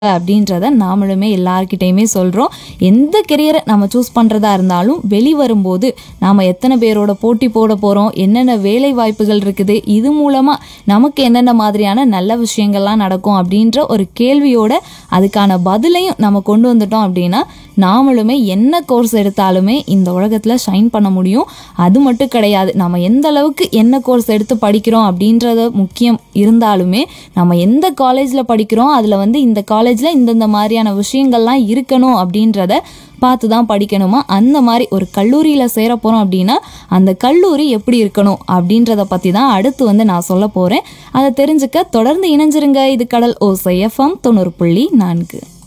அப்படின்றத நாமளுமே எல்லார்கிட்டயுமே சொல்கிறோம் எந்த கெரியரை நம்ம சூஸ் பண்ணுறதா இருந்தாலும் வெளி வரும்போது நாம் எத்தனை பேரோட போட்டி போட போகிறோம் என்னென்ன வேலை வாய்ப்புகள் இருக்குது இது மூலமாக நமக்கு என்னென்ன மாதிரியான நல்ல விஷயங்கள்லாம் நடக்கும் அப்படின்ற ஒரு கேள்வியோட அதுக்கான பதிலையும் நம்ம கொண்டு வந்துட்டோம் அப்படின்னா நாமளுமே என்ன கோர்ஸ் எடுத்தாலுமே இந்த உலகத்தில் ஷைன் பண்ண முடியும் அது மட்டும் கிடையாது நம்ம எந்த அளவுக்கு என்ன கோர்ஸ் எடுத்து படிக்கிறோம் அப்படின்றது முக்கியம் இருந்தாலுமே நம்ம எந்த காலேஜில் படிக்கிறோம் அதில் வந்து இந்த காலேஜில் இந்தந்த மாதிரியான விஷயங்கள்லாம் இருக்கணும் அப்படின்றத பார்த்து தான் படிக்கணுமா அந்த மாதிரி ஒரு கல்லூரியில் சேர போகிறோம் அப்படின்னா அந்த கல்லூரி எப்படி இருக்கணும் அப்படின்றத பற்றி தான் அடுத்து வந்து நான் சொல்ல போகிறேன் அதை தெரிஞ்சுக்க தொடர்ந்து இணைஞ்சிருங்க இது கடல் ஓசை எஃப்எம் தொண்ணூறு புள்ளி நான்கு